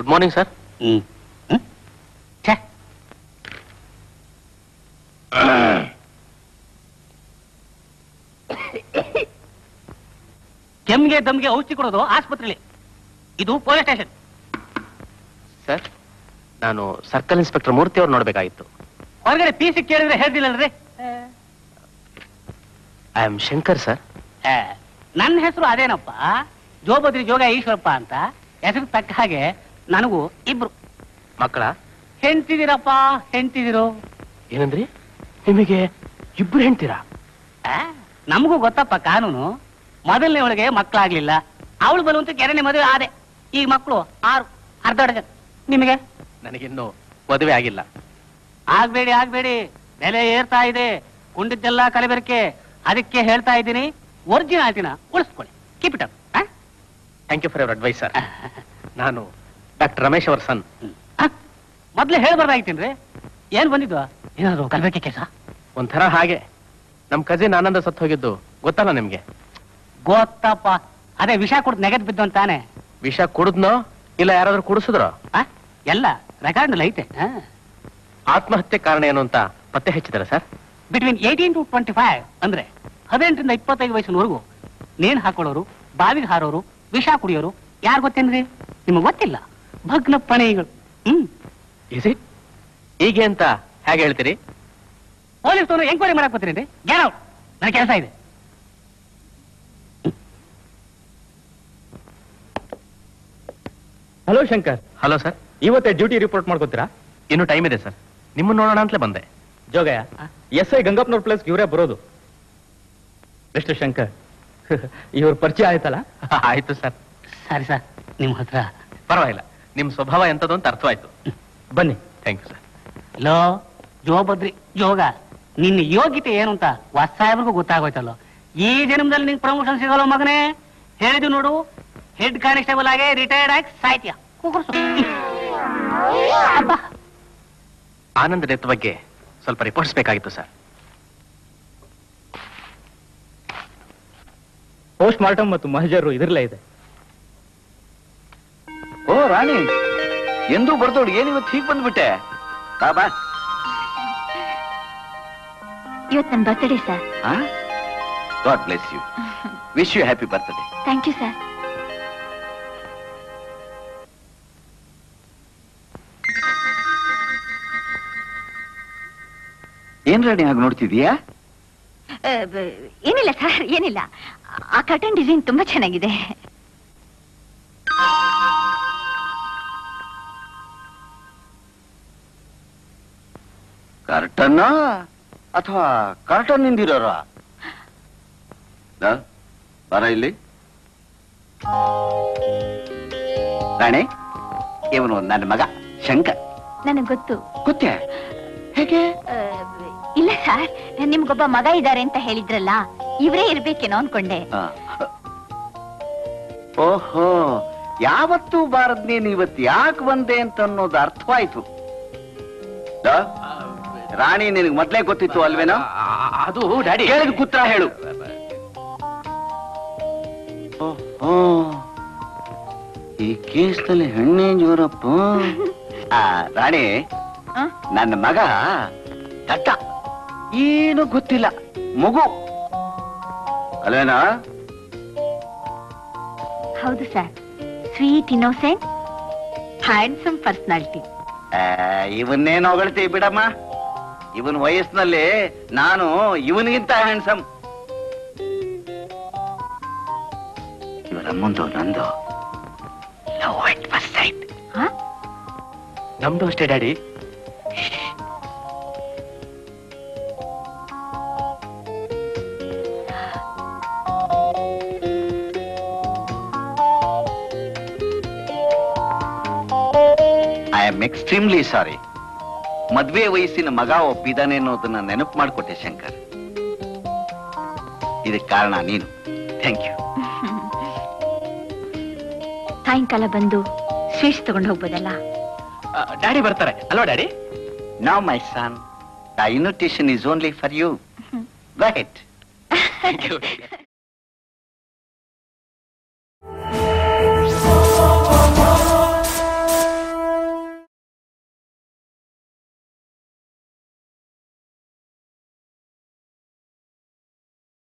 Good morning sir ಹ್ಮ್ ಹ್ಮ್? ಛೆ. ಕೆಮ್ಗೆ ದಮ್ಗೆ ಔಷಧಿ ಕೊಡೋದು ಆಸ್ಪತ್ರೆಲಿ ಇದು ಪೊಲೀಸ್ ಸ್ಟೇಷನ್ ಸರ್ ನಾನು ಸರ್ಕಲ್ ಇನ್ಸ್ಪೆಕ್ಟರ್ ಮೂರ್ತಿ ಅವ್ರು ನೋಡ್ಬೇಕಾಗಿತ್ತು ಹೊರಗಡೆ ಪಿ ಸಿ ಕೇಳಿದ್ರೆ ಹೇಳ್ದಿಲ್ಲಲ್ರಿ ಐ ಆಮ್ ಶಂಕರ್ ಸರ್ ಏ, ನನ್ನ ಹೆಸರು ಅದೇನಪ್ಪ ಜೋಬದ್ರಿ ಜೋಗ ಈಶ್ವರಪ್ಪ ಅಂತ ಹೆಸರು ತಕ್ಕ ಹಾಗೆ ನನಗೂ ಇಬ್ರು ಮಕ್ಕಳ ಹೆಂಡ್ತಿದಿರಪ್ಪ ಹೆಂಡ್ತಿದಿರು ಏನಂದ್ರಿ ನಿಮಗೆ ಇಬ್ರು ಹೆಣ್ತೀರಾ ಆ, ನಮಗೂ ಗೊತ್ತಪ್ಪ ಕಾನೂನು ಮೊದಲನೇ ಒಳಗೆ ಮಕ್ಕಳಾಗ್ಲಿಲ್ಲ ಅವಳು ಬರುವಂತ ಎರಡನೇ ಮದುವೆ ಆದೆ ಈಗ ಮಕ್ಕಳು ಆರು ಅರ್ಧ ಡಜನ್ ನಿಮಗೆ ನನಗಿನ್ನೂ ಮದುವೆ ಆಗಿಲ್ಲ ಆಗ್ಬೇಡಿ ಆಗ್ಬೇಡಿ ಬೆಲೆ ಏರ್ತಾ ಇದೆ ಉಂಡಿದ್ದೆಲ್ಲ ಕಲಬೆರಕೆ ಅದಕ್ಕೆ ಹೇಳ್ತಾ ಇದ್ದೀನಿ ಒರಿಜಿನಾಲಿಟಿನ ಉಳಿಸ್ಕೊಳ್ಳಿ keep it up thank you for your advice sir ನಾನು ಡಾಕ್ಟರ್ ರಮೇಶ್ ಅವರ್ ಸನ್ ಮೊದ್ಲೇ ಹೇಳ್ಬಾರ್ದಾಗಿತ್ತೇನ್ರಿ ಏನ್ ಬಂದಿದ್ದು ಏನಾದ್ರು ಕಲಬೆರಕೆ ಕೆಲಸ ಒಂಥರ ಹಾಗೆ ನಮ್ ಕಜಿನ್ ಆನಂದ ಸತ್ತು ಹೋಗಿದ್ದು ಗೊತ್ತಲ್ಲ ನಿಮ್ಗೆ ಗೊತ್ತಪ್ಪ ಅದೇ ವಿಷ ಕೊಟ್ಟು ನೆಗೆದ್ ಬಿದ್ದು ಅಂತಾನೆ ವಿಷ ಕುಡಿದ್ನೋ ಇಲ್ಲ ಯಾರಾದ್ರೂ ಕುಡಿಸಿದ್ರೋ ಆ? ಎಲ್ಲ ರೆಕಾರ್ಡ್ ಐತೆ ಆತ್ಮಹತ್ಯೆ ಕಾರಣ ಏನು ಅಂತ ಪತ್ತೆ ಹಚ್ಚಿದಾರೆ sir between eighteen to twenty five ಅಂದ್ರೆ ಹದಿನೆಂಟರಿಂದ ಇಪ್ಪತ್ತೈದು ವಯಸ್ಸಿನವರೆಗೂ ನೇಣು ಹಾಕೊಳ್ಳೋರು ಬಾವಿಗೆ ಹಾರೋರು ವಿಷ ಕುಡಿಯೋರು ಯಾರು ಗೊತ್ತೇನ್ರಿ ನಿಮಗೆ ಗೊತ್ತಿಲ್ಲ ಭಗ್ನ ಪಣೆಗಳು ಹ್ಮ್ ಇಸ್ ಇಟ್ ಹೀಗೆ ಅಂತ ಹೇಗೆ ಹೇಳ್ತೀರಿ ಪೊಲೀಸ್ನವರು ಎಂಕ್ವೈರಿ ಮಾಡಕ್ ಬರ್ತೀನಿ ಗ್ಯಾನ್ ಔಟ್ ನನ್ನ ಕೆಲಸ ಇದೆ ಹಲೋ ಶಂಕರ್ ಹಲೋ ಸರ್ ಇವತ್ತೇ ಡ್ಯೂಟಿ ರಿಪೋರ್ಟ್ ಮಾಡ್ಕೋತೀರಾ ಇನ್ನು ಟೈಮ್ ಇದೆ ಸರ್ ನಿಮ್ಮನ್ನ ನೋಡೋಣ ಅಂತಲೇ ಬಂದೆ ಜೋಗಯ್ಯ ಎಸ್ ಐ ಗಂಗಪ್ಪನವ್ರ ಪ್ಲೇಸ್ ಇವರೇ ಬರೋದು ಮಿಸ್ಟರ್ ಶಂಕರ್ ಇವ್ರ ಪರಿಚಯ ಆಯ್ತಲ್ಲ ಆಯ್ತು ಸರ್ ಸರಿ ಸರ್ ನಿಮ್ಮ ಹತ್ರ ಪರವಾಗಿಲ್ಲ ನಿಮ್ ಸ್ವಭಾವ ಎಂತದ್ದು ಅಂತ ಅರ್ಥವಾಯ್ತು ಬನ್ನಿ ಥ್ಯಾಂಕ್ ಯು ಸರ್ ಲೋ ಜೋಬದ್ರಿ ಯೋಗ ನಿನ್ನ ಯೋಗ್ಯತೆ ಏನು ಅಂತ ಹೊಸ ಸಾಹೇಬ್ರಿಗೂ ಗೊತ್ತಾಗೋಯ್ತಲ್ಲೋ ಈ ಜನ್ಮದಲ್ಲಿ ನಿಂಗೆ ಪ್ರಮೋಷನ್ ಸಿಗಲ್ಲ ಮಗನೇ ಹೇಳಿದ್ದು ನೋಡು ಹೆಡ್ ಕಾನಿಸ್ಟೇಬಲ್ ಆಗಿ ರಿಟೈರ್ಡ್ ಆಗಿ ಸಾಯ್ತೀಯ ಕೂಗುರ್ಸು. ಅಬ್ಬಾ. ಆನಂದ್ ಡೆತ್ ಬಗ್ಗೆ ಸ್ವಲ್ಪ ರಿಪೋರ್ಟ್ಸ್ ಬೇಕಾಗಿತ್ತು ಸರ್ ಪೋಸ್ಟ್ ಮಾರ್ಟಮ್ ಮತ್ತು ಮಹಜರು ಇದ್ರಲ್ಲೇ ಇದೆ ಓ ರಾಣಿ ಎಂದೂ ಬರ್ದೋಡು ಏನಿವತ್ತು ಹೀಗ್ ಬಂದ್ಬಿಟ್ಟೆ ಬಾ ಬಾ ಇವತ್ತು ನನ್ನ birthday sir God bless you wish you happy birthday thank you sir ಏನ್ ರಾಣಿ ಹಾಗೆ ನೋಡ್ತಿದೀಯಾ ಏನಿಲ್ಲ ಸರ್ ಏನಿಲ್ಲ ಆ ಕಟನ್ ಡಿಸೈನ್ ತುಂಬಾ ಚೆನ್ನಾಗಿದೆ ಕರ್ಟನ್ನ ಅಥವಾ ಕರ್ಟನ್ ನಿಂದಿರೋರ ಬರ ಇಲ್ಲಿ ರಾಣಿ ಇವನು ನನ್ನ ಮಗ ಶಂಕರ್ ನನಗೆ ಗೊತ್ತು ಗೊತ್ತೇ ಹೇಗೆ ಆ, ಇಲ್ಲ ಸರ್ ನಿಮ್ಗೊಬ್ಬ ಮಗ ಇದ್ದಾರೆ ಅಂತ ಹೇಳಿದ್ರಲ್ಲ ಇವರೇ ಇರ್ಬೇಕೇನೋ ಅನ್ಕೊಂಡೆ ಆ. ಓಹೋ ಯಾವತ್ತೂ ಬಾರದ್ ನೀನ್ ಇವತ್ತು ಯಾಕೆ ಬಂದೆ ಅಂತ ಅನ್ನೋದು ಅರ್ಥವಾಯ್ತು ದ? ರಾಣಿ ನಿನಗೆ ಮೊದ್ಲೇ ಗೊತ್ತಿತ್ತು ಅಲ್ವೇನೋ ಅದು ಡ್ಯಾಡಿ ಕೇಳಿದ ಕುತ್ರ ಹೇಳು ಓಹೋ ಈ ಕೇಸ್ನಲ್ಲಿ ಹೆಣ್ಣೆ ಜೋರಪ್ಪ ಆ, ರಾಣಿ ಆ? ನನ್ನ ಮಗ ದಟ್ಟ ಏನು ಗೊತ್ತಿಲ್ಲ ಮಗು ಅಲ್ವೇನಾ ಹೌದು sir sweet innocent handsome personality ಆ, ಇವನ್ನೇನು ಹೊಗಳ್ತೀವಿ ಬಿಡಮ್ಮ ಇವನ್ ವಯಸ್ಸಿನಲ್ಲಿ ನಾನು ಇವನಿಗಿಂತ ಹ್ಯಾಂಡ್ಸಮ್ ಇವರಮ್ಮಂದು ನಂದು ಲವ್ ಅಟ್ ಫಸ್ಟ್ ಸೈಟ್ ನಮ್ದು ಅಷ್ಟೇ daddy I am extremely sorry ಮದ್ವೆ ವಯಸ್ಸಿನ ಮಗ ಒಪ್ಪಿದಾನೆ ಅನ್ನೋದನ್ನ ನೆನಪು ಮಾಡಿಕೊಟ್ಟೆ ಶಂಕರ್ ಇದಕ್ಕೆ ಕಾರಣ ನೀನು ಥ್ಯಾಂಕ್ ಯು ಸಾಯಂಕಾಲ ಬಂದು ಸ್ವೀಟ್ಸ್ ತಗೊಂಡು ಹೋಗ್ಬೋದಲ್ಲ ಡ್ಯಾಡಿ ಬರ್ತಾರೆ ಅಲ್ವಾ daddy Now, my son, the invitation is only for you. Go ahead. Thank you